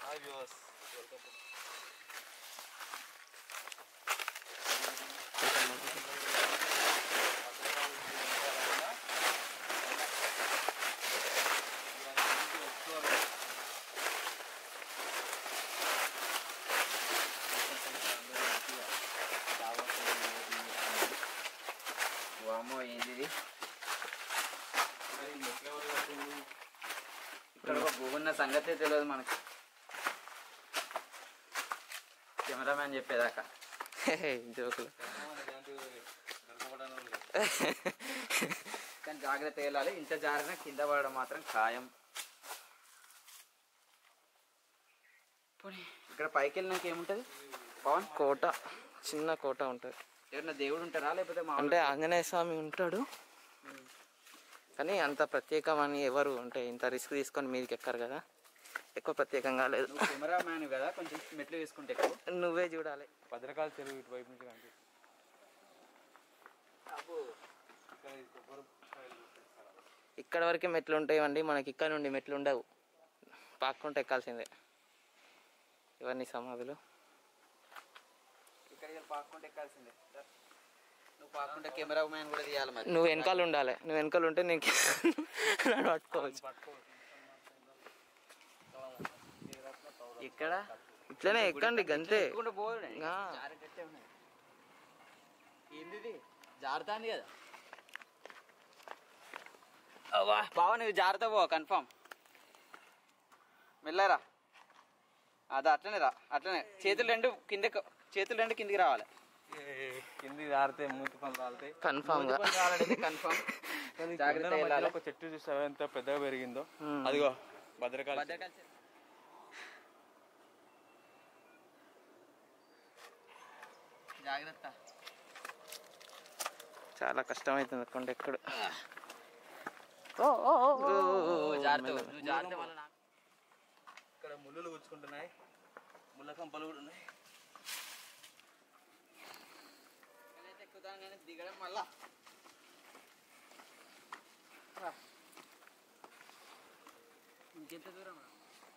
Hi viewers welcome to వామో ఏంది ఇది ఇక్కడ ఒక భూమి ఉన్న సంగతే తెలియదు మనకి కెమెరామ్యాన్ చెప్పేదాకా జోకులు కానీ జాగ్రత్త వెళ్ళాలి ఇంత జారినా కింద పడడం మాత్రం ఖాయం పోనీ ఇక్కడ పైకి వెళ్ళినాక ఏముంటుంది పవన్ కోట చిన్న కోట ఉంటుంది ఎవరన్నా దేవుడు ఉంటారా లేకపోతే మా అంటే ఆంజనేయ స్వామి ఉంటాడు కానీ అంత ప్రత్యేకమని ఎవరు అంటే ఇంత రిస్క్ తీసుకొని మీదకి ఎక్కరు కదా ఎక్కువ ప్రత్యేకంగా లేదు నువ్వు కెమెరా మ్యాన్ కదా కొంచెం మెట్లు వేసుకుంటే ఎక్కువ నువ్వే చూడాలి భద్రకాళ చెరువు ఇటువైపు నుంచి కనిపిస్తుంది ఇక్కడ ఈ కొబ్బరి కాయలు చూపిస్తారా? ఇక్కడ వరకే మెట్లు ఉంటాయండి మనకి ఇక్కడ నుండి మెట్లు ఉండవు పాక్కుంటే ఎక్కాల్సిందే ఇవన్నీ సమాధులు ఇక్కడికి పాకుంటే ఎక్కాల్సిందే రా. నువ్వు పాకుంటే కెమెరా మ్యాన్ కూడా తీయాలి మరి నువ్వు వెనకాల ఉండాలి నువ్వు వెనకాల ఉంటే నేను నన్ను పట్టుకోవచ్చు ఇక్కడ ఇట్లనే ఎక్కండి గంతే ఎక్కుంటే పోదు ఆ. జారేటట్టే ఉన్నది ఏంది ఇది జారుతాంది కదా అవ్వా బావ నువ్వు జారుతా పో కన్ఫామ్ మెల్లరా అదా అట్లనే రా అట్లనే చేతులు రెండు కిందకి చేతులు రెండు కిందికి రావాలి ఏ, కింది జారితే మూతి పనులు రాలుతాయి కన్ఫామ్ గా కన్ఫామ్ కానీ జాగ్రత్త కొండల మధ్యలో వెళ్ళాలి. ఒక చెట్టు చూస్తావా ఎంత పెద్దగా పెరిగిందో Hmm. అదిగో భద్రకాళ చెట్టు. భద్రకాళి చెట్టు. జాగ్రత్త చాలా కష్టమవుతుంది కొండ ఎక్కడ జాగ్రత్త నువ్వు జాగ్రత్త వల్ల నాకు ఇక్కడ ముళ్ళులు గుచ్చుకుంటున్నాయి ముళ్ళ కంపలు కూడా ఉన్నాయి నేనైతే ఎక్కుతాను కానీ దిగడం మళ్ళా రా. ఇంకెంత దూరం రా?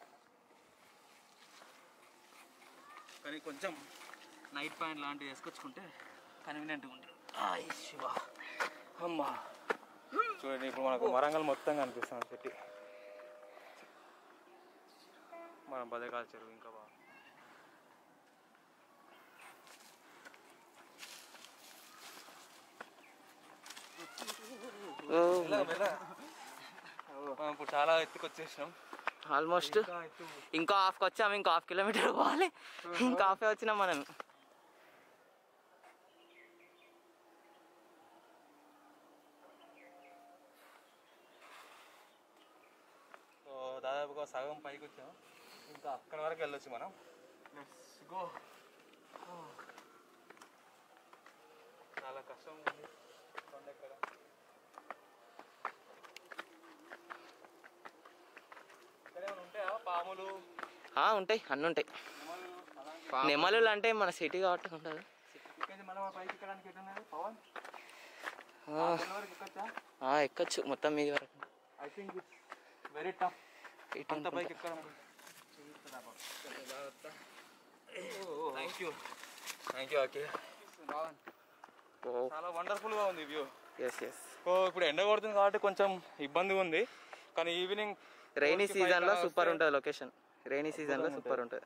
కానీ కొంచెం నైట్ పాయింట్ లాంటివి వేసుకొచ్చుకుంటే కన్వీనియంట్గా ఉంటుంది ఆయ్ శివ అమ్మా చూడండి ఇప్పుడు మనకు వరంగల్ మొత్తం కనిపిస్తుంది చెట్టు మన బదకాల చెరువు ఇంకా బాగా మనం ఇప్పుడు చాలా ఎత్తుకొచ్చేసినాం ఆల్మోస్ట్ ఇంకా ఎత్తు ఇంకో హాఫ్కి వచ్చాము ఇంకో హాఫ్ కిలోమీటర్ పోవాలి ఇంకా హాఫే వచ్చినాం మనం సో దాదాపుగా సగం పైకి వచ్చాము ఇంకా అక్కడ వరకు వెళ్ళొచ్చు మనం లెట్స్ గో చాలా కష్టం ఉంది కొండ ఎక్కడ ఇక్కడ ఏమైనా ఉంటాయా పాములు ఆ, ఉంటాయి అన్నీ ఉంటాయి నెమలు అలాంటి నెమలు అంటే మన సిటీ కాబట్టి ఉండదు ఇక్కడ మనం ఆ పైకి ఎక్కడానికి ఎట్టున్నది పవన్ ఆ, కొండ వరకు ఎక్కచ్చా ఆ, ఎక్కచ్చు మొత్తం మీది వరకు I think it's very tough ఇటు అంత పైకి ఎక్కడం thank you thank you okay చాలా వండర్ఫుల్ గా ఉంది వ్యూ ఎస్ ఎస్ సో ఇప్పుడు ఎండ కొడుతుంది కాబట్టి కొంచెం ఇబ్బందిగా ఉంది కానీ ఈవినింగ్ రైనీ సీజన్ లో సూపర్ ఉంటుంది లొకేషన్ రైనీ సీజన్ లో సూపర్ ఉంటుంది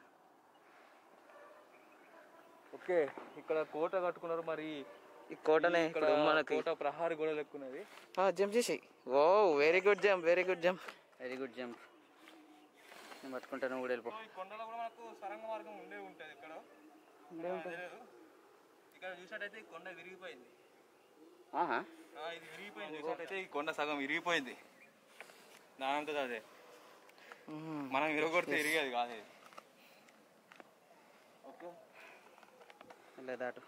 ఓకే ఇక్కడ కోట కట్టుకున్నారు మరి ఈ కోటనే ఇక్కడ ఇప్పుడు మనకి కోట ప్రహారీ గోడ లెక్కున్నది జంప్ చేసేయి oh very good jump very good jump very good jump నేను పట్టుకుంటాను నువ్వు కూడా వెళ్ళిపో ఈ కొండలో కూడా మనకు సరంగ మార్గం ఉండే ఉంటుంది ఇక్కడ తెలియదు. ఇక్కడ చూసినట్టయితే ఈ కొండ విరిగిపోయింది ఆహా ఆ, ఇది విరిగిపోయింది చూసినట్టయితే ఈ కొండ సగం విరిగిపోయింది దానంతది అదే మనం విరగొడితే విరిగేది కాదు ఇది ఓకే వెళ్ళే దాటు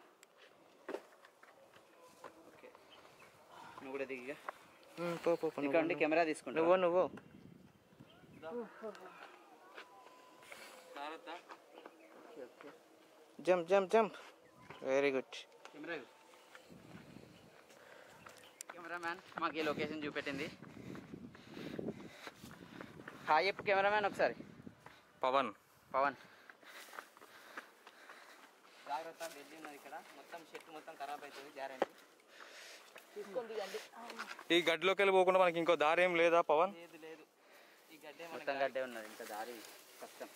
ఓకే నువ్వు కూడా దిగిగా పో పో పో, ఇక్కడ ఉండి నువ్వు కెమెరా తీసుకుంటా నువ్వు నువ్వు జాగ్రత్త jump jump jump very good camera cameraman మాకు ఈ లొకేషన్ చూపెట్టింది హాయ్ చెప్పు కెమెరామ్యాన్ ఒకసారి పవన్ పవన్ జాగ్రత్త బెల్లి ఉన్నది ఇక్కడ మొత్తం చెట్టు మొత్తం ఖరాబ్ అవుతుంది గ్యారంటీ తీసుకొని దిగండి ఈ గడ్డిలోకి వెళ్ళి పోకుండా మనకి ఇంకో దారి ఏం లేదా పవన్ లేదు లేదు ఈ గడ్డే మొత్తం మనకి గడ్డే ఉన్నది ఇంకా దారి కష్టం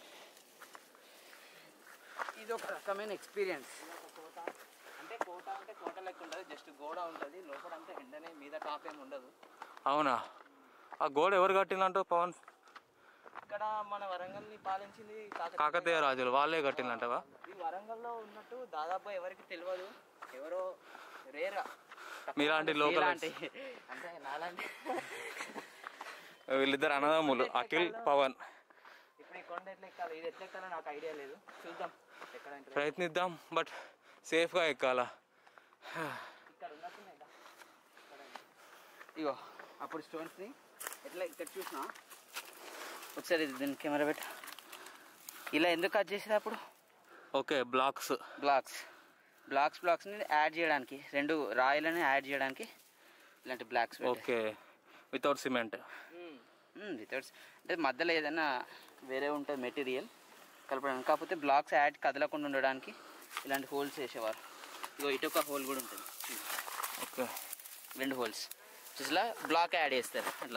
ఇది ఒక రకమైన ఎక్స్పీరియన్స్ కోట అంటే కోట అంటే కోట లెక్క ఉండదు జస్ట్ గోడ ఉంటుంది లోపల అంతా ఎండనే మీద టాప్ ఏమి ఉండదు అవునా ఆ గోడ ఎవరు కట్టిందంటావు పవన్ ఇక్కడ మన వరంగల్ని పాలించింది కాకతీయ రాజులు వాళ్ళే కట్టిందంటవా ఈ వరంగల్లో ఉన్నట్టు దాదాపు ఎవరికి తెలియదు ఎవరో రేరా మీలాంటి లోకల్ అంటే అంటే నాలాంటి వీళ్ళిద్దరు అన్నదమ్ములు అఖిల్ పవన్ ఇప్పుడు ఈ కొండ ఎట్లా ఎక్కాలి ఇది ఎట్లా ఎక్కాలో నాకు ఐడియా లేదు చూద్దాం ఎక్కడ interest. ప్రయత్నిద్దాం బట్ సేఫ్గా ఎక్కాలా ఇక్కడ ఉన్నట్టున్నాయి దా. ఇగో అప్పుడు స్టోన్స్ని ఎట్లా ఇక్కడ చూసినా ఒకసారి ఇది దీని కెమెరా పెట్ట ఇలా ఎందుకు కట్ చేసేది అప్పుడు ఓకే బ్లాక్స్ బ్లాక్స్ బ్లాక్స్ బ్లాక్స్ని యాడ్ చేయడానికి రెండు రాయిలని యాడ్ చేయడానికి ఇలాంటి blocks okay without cement um. Withouts అంటే మధ్యలో ఏదైనా వేరే ఉంటుంది మెటీరియల్ కలపడానికి కాకపోతే బ్లాక్స్ యాడ్ కదలకుండా ఉండడానికి ఇలాంటి హోల్స్ వేసేవారు ఇగో ఇటు ఒక హోల్ కూడా ఉంటుంది ఓకే రెండు హోల్స్ ఇట్లా బ్లాక్ యాడ్ చేస్తారు ఇట్లా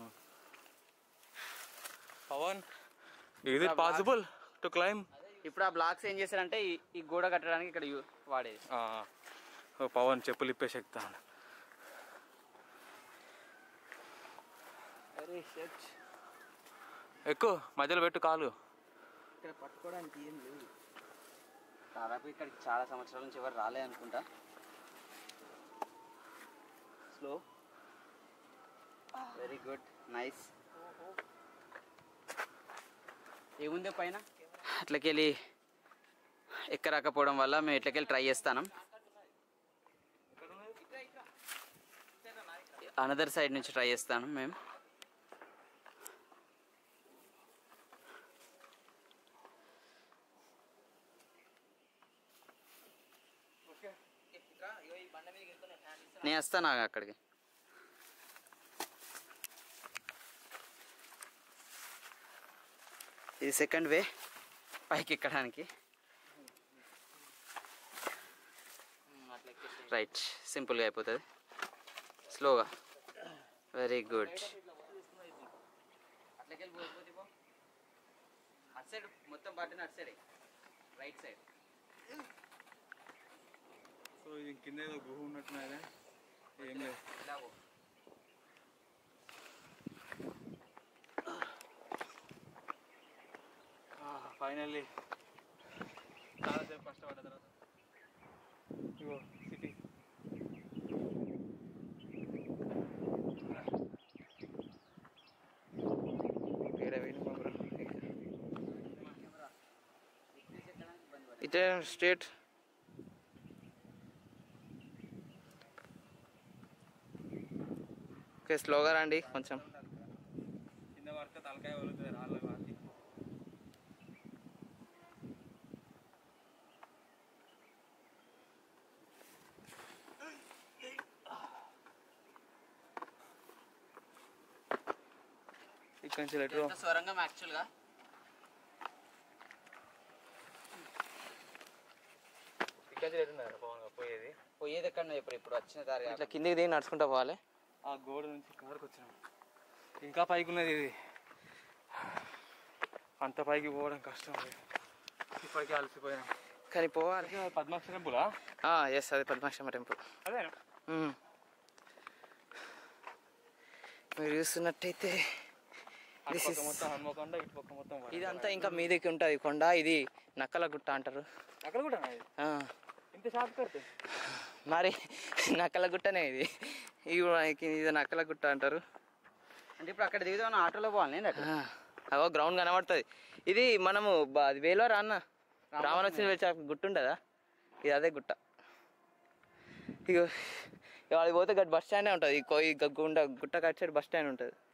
పవన్ ఇది పాసిబుల్ టు క్లైమ్ ఇప్పుడు ఆ బ్లాక్స్ ఏం చేశారంటే ఈ- ఈ గోడ కట్టడానికి ఇక్కడ యు- వాడేది పవన్ చెప్పులు ఇప్పేసి ఎక్కుతాను అరే షట్ ఎక్కువ మధ్యలో పెట్టు కాలు ఇక్కడ పట్టుకోవడానికి ఏం లేదు దాదాపు ఇక్కడికి చాలా సంవత్సరాల నుంచి ఎవరు రాలే అనుకుంటా స్లో వెరీ గుడ్ నైస్ ఏముంది పైన అట్లకెళ్ళి ఎక్కరాకపోవడం వల్ల మేము ఇట్లకెళ్ళి ట్రై చేస్తాను అనదర్ సైడ్ నుంచి ట్రై చేస్తాను మేము నేను వస్తాను ఆగు అక్కడికి ఇది సెకండ్ వే పైకి ఎక్కడానికి అట్లా ఎక్కేసి రైట్ సింపుల్గా అయిపోతుంది స్లోగా వెరీ గుడ్ అట్లకెళ్ళి పోకపోతే పో అటు సైడ్ మొత్తం బట్టని అటు సైడ్ రైట్ సైడ్ సో ఇది కింద ఏదో గుహ ఉన్నట్టున్నదే ఏం లేదు ఇలా పో ఫైనల్లీ చాలాసేపు కష్టపడ్డ తర్వాత ఇగో సిటీ ఇటే స్ట్రేట్ ఓకే స్లోగా రండి కొంచెం కింద పడితే తలకాయ వలుగుతుంది రాళ్ళ వాటి ఇక్కడి నుంచి లెటర్ ఎంత స్వరంగం యాక్చువల్గా ఇక్కడి నుంచి లెటర్ పవన్ పోయేది పోయేది ఎక్కడ ఇప్పుడు ఇప్పుడు వచ్చిన దారి ఇట్లా కిందికి దిగి నడుచుకుంటా పోవాలి ఆ గోడ నుంచి కారుకు వచ్చినాం ఇంకా పైకి ఉన్నది ఇది అంత పైకి పోవడం కష్టం అది. ఇప్పటికే అలసిపోయినాం కానీ పోవాలి పద్మాక్ష టెంపులా ఎస్ అది పద్మాక్షమ టెంపుల్ అదేనా మ్మ్. మీరు చూస్తున్నట్టయితే అటు This పక్క is- మొత్తం హన్మకొండ ఇటు పక్క మొత్తం వరంగల్. ఇదంతా ఇంకా మీదకి ఉంటుంది కొండ ఇది నక్కల గుట్ట అంటారు అక్కడ కూడా ఇది ఆ, ఇంత షార్ట్ కట్ మరి నక్కల గుట్టనే ఇది ఇది కూడా ఇది నక్కల గుట్ట అంటారు అంటే ఇప్పుడు అక్కడ దిగుదాం ఆటోలో పోవాలి నేను అటు ఆ, అవో గ్రౌండ్ కనబడుతుంది ఇది మనము బ- అది వేలో రాన్న రావణ వచ్చిన వచ్చే గుట్ట ఉండదా ఇది అదే గుట్ట ఇగో ఇక అది పోతే గట్ బస్ స్టాండే ఉంటుంది ఈ కో- ఈ గ- గుండ గుట్ట కట్ సైడ్ బస్ స్టాండ్ ఉంటుంది